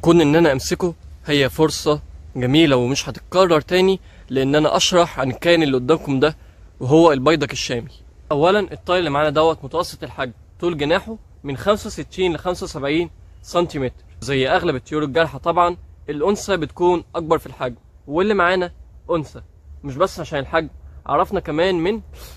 كون ان انا امسكه هي فرصة جميلة ومش هتتكرر تاني لان انا اشرح عن الكائن اللي قدامكم ده وهو البيضك الشامي اولا الطائر اللي معانا دوت متوسط الحجم طول جناحه من 65 ل 75 سنتيمتر زي اغلب الطيور الجارحة طبعا الانثى بتكون اكبر في الحجم واللي معانا انثى مش بس عشان الحجم عرفنا كمان من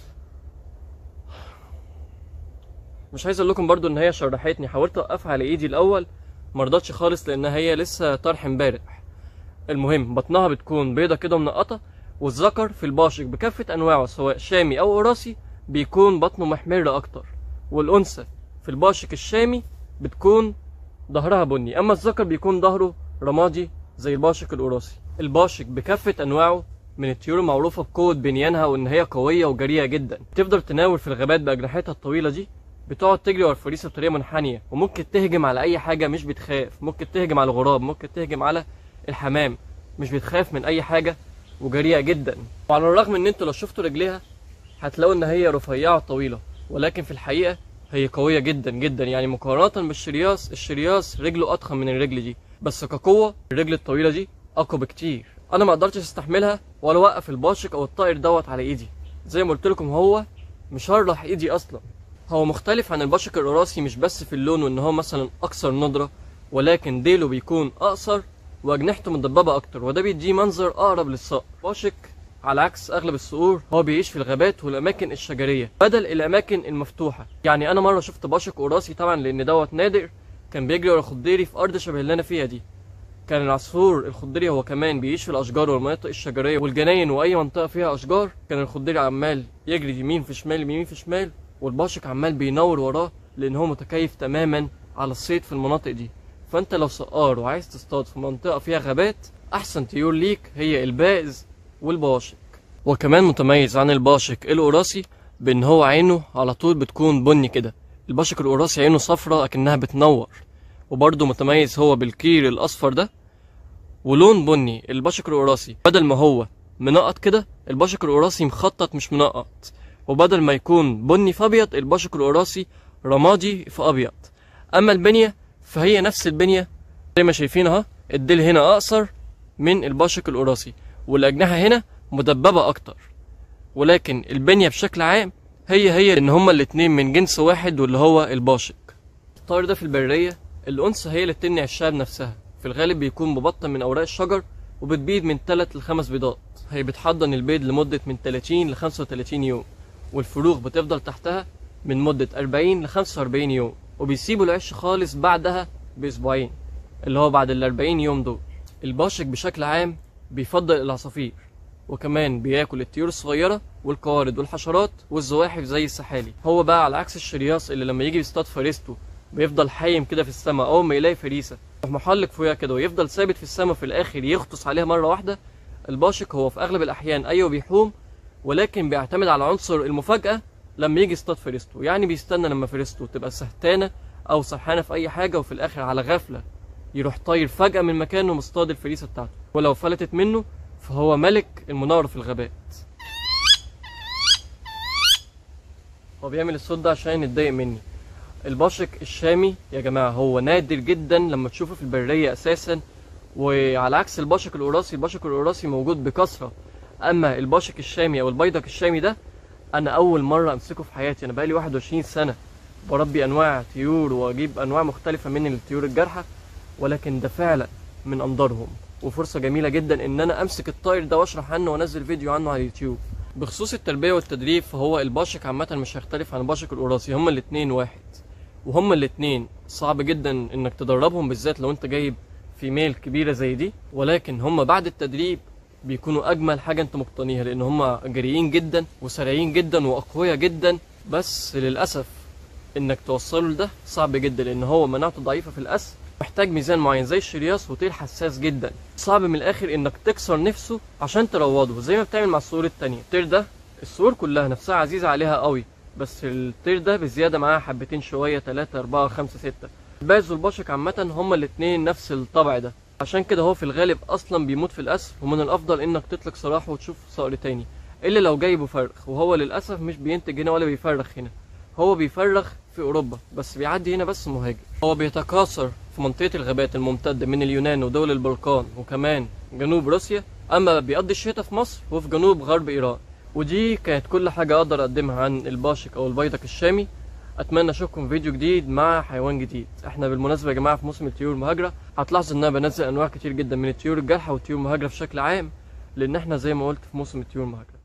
مش عايز اقول لكم برضو ان هي شرحتني حاولت اوقفها على ايدي الاول مرضتش خالص لان هي لسه طرح امبارح المهم بطنها بتكون بيضة كده منقطة والذكر في الباشق بكافة انواعه سواء شامي او قراصي بيكون بطنه محمر اكتر والانثى في الباشق الشامي بتكون ظهرها بني اما الذكر بيكون ظهره رمادي زي الباشق القراصي الباشق بكافة انواعه من الطيور المعروفة بقوة بنيانها وان هي قوية وجريئة جدا تفضل تناور في الغابات باجنحتها الطويلة دي بتقعد تجري ورا الفريسه بطريقه منحنيه وممكن تهجم على اي حاجه مش بتخاف ممكن تهجم على الغراب ممكن تهجم على الحمام مش بتخاف من اي حاجه وجريئه جدا وعلى الرغم ان انتوا لو شفتوا رجليها هتلاقوا ان هي رفيعه طويله ولكن في الحقيقه هي قويه جدا جدا يعني مقارنه بالشرياس الشرياس رجله اضخم من الرجل دي بس كقوه الرجل الطويله دي اقوى بكتير انا ما قدرتش استحملها ولا اوقف الباشق او الطائر دوت على ايدي زي ما قلت لكم هو مشرح ايدي اصلا هو مختلف عن البشق القراصي مش بس في اللون وان هو مثلا اكثر ندرة ولكن ديله بيكون اقصر واجنحته مدببة اكتر وده بيديه منظر اقرب للصقر باشق على عكس اغلب الصقور هو بيعيش في الغابات والاماكن الشجرية بدل الاماكن المفتوحة يعني انا مرة شفت باشق قراصي طبعا لان دوت نادر كان بيجري ورا خضيري في ارض شبه اللي انا فيها دي كان العصفور الخضري هو كمان بيعيش في الاشجار والمناطق الشجريه والجناين واي منطقه فيها اشجار كان الخضري عمال يجري يمين في شمال يمين في شمال والباشق عمال بينور وراه لان هو متكيف تماما على الصيد في المناطق دي فانت لو سقار وعايز تصطاد في منطقه فيها غابات احسن طيور ليك هي البائز والبواشق وكمان متميز عن الباشق القراصي بان هو عينه على طول بتكون بني كده الباشق القراصي عينه صفرة اكنها بتنور وبرضه متميز هو بالكير الاصفر ده ولون بني الباشق القراصي بدل ما هو منقط كده الباشق القراصي مخطط مش منقط وبدل ما يكون بني في ابيض الباشق القراصي رمادي في ابيض اما البنيه فهي نفس البنيه زي ما شايفين اهو الديل هنا اقصر من الباشق القراصي والاجنحه هنا مدببه اكتر ولكن البنيه بشكل عام هي هي ان هما الاتنين من جنس واحد واللي هو الباشق الطائر ده في البريه الانثى هي اللي بتني عشها بنفسها في الغالب بيكون مبطن من اوراق الشجر وبتبيض من 3 ل 5 بيضات هي بتحضن البيض لمده من 30 ل 35 يوم والفروخ بتفضل تحتها من مدة 40 ل 45 يوم وبيسيبوا العش خالص بعدها بأسبوعين اللي هو بعد ال 40 يوم دول الباشق بشكل عام بيفضل العصافير وكمان بياكل الطيور الصغيرة والقوارض والحشرات والزواحف زي السحالي هو بقى على عكس الشرياص اللي لما يجي يصطاد فريسته بيفضل حايم كده في السماء اول ما يلاقي فريسة يروح محلق فوقها كده ويفضل ثابت في السماء في الاخر يغطس عليها مرة واحدة الباشق هو في اغلب الاحيان ايوه بيحوم ولكن بيعتمد على عنصر المفاجأة لما يجي يصطاد فريسته يعني بيستنى لما فريسته تبقى سهتانة أو سرحانة في أي حاجة وفي الآخر على غفلة يروح طاير فجأة من مكانه مصطاد الفريسة بتاعته ولو فلتت منه فهو ملك المناورة في الغابات هو بيعمل الصوت ده عشان يتضايق مني الباشق الشامي يا جماعة هو نادر جدا لما تشوفه في البرية أساسا وعلى عكس الباشق القراصي الباشق القراصي موجود بكثرة اما الباشق الشامي او البيضك الشامي ده انا اول مره امسكه في حياتي انا بقالي 21 سنه بربي انواع طيور واجيب انواع مختلفه من الطيور الجارحه ولكن ده فعلا من انظارهم وفرصه جميله جدا ان انا امسك الطائر ده واشرح عنه وانزل فيديو عنه على اليوتيوب بخصوص التربيه والتدريب فهو الباشق عامه مش هيختلف عن الباشق القراصي هما الاتنين واحد وهما الاتنين صعب جدا انك تدربهم بالذات لو انت جايب فيميل كبيره زي دي ولكن هما بعد التدريب بيكونوا اجمل حاجه انت مقتنيها لان هم جريئين جدا وسريعين جدا واقوياء جدا بس للاسف انك توصله لده صعب جدا لان هو مناعته ضعيفه في الاسم محتاج ميزان معين زي الشرياص وطير حساس جدا صعب من الاخر انك تكسر نفسه عشان تروضه زي ما بتعمل مع الصقور التانية الطير ده الصقور كلها نفسها عزيزه عليها قوي بس الطير ده بزياده معاها حبتين شويه 3 4 5 6 الباز والبشق عامه هما الاتنين نفس الطبع ده عشان كده هو في الغالب اصلا بيموت في الاسر ومن الافضل انك تطلق سراحه وتشوف صقر تاني الا لو جايبه فرخ وهو للاسف مش بينتج هنا ولا بيفرخ هنا هو بيفرخ في اوروبا بس بيعدي هنا بس مهاجر هو بيتكاثر في منطقة الغابات الممتدة من اليونان ودول البلقان وكمان جنوب روسيا أما بيقضي الشتاء في مصر وفي جنوب غرب إيران ودي كانت كل حاجة أقدر أقدمها عن الباشق أو البيضك الشامي أتمنى أشوفكم في فيديو جديد مع حيوان جديد احنا بالمناسبة يا جماعة في موسم الطيور المهاجرة هتلاحظوا إن أنا بنزل أنواع كتير جدا من الطيور الجارحة والطيور المهاجرة بشكل عام لأن احنا زي ما قلت في موسم الطيور المهاجرة